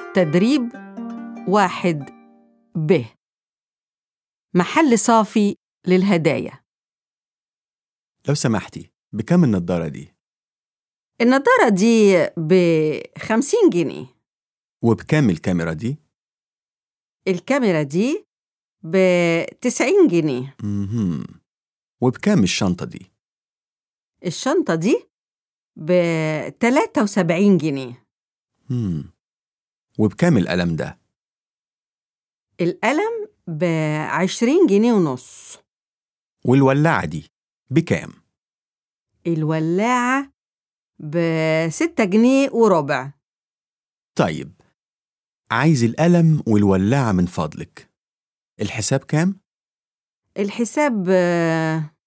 تدريب واحد ب محل صافي للهدايا لو سمحتي بكم النضارة دي؟ النضارة دي بخمسين جنيه وبكام الكاميرا دي؟ الكاميرا دي بتسعين جنيه مهم. وبكام الشنطة دي؟ الشنطة دي بتلاتة وسبعين جنيه مم. وبكام القلم ده؟ القلم بعشرين جنيه ونص والولاعة دي بكام؟ الولاعة بستة جنيه وربع طيب عايز القلم والولاعة من فضلك الحساب كام؟ الحساب آه،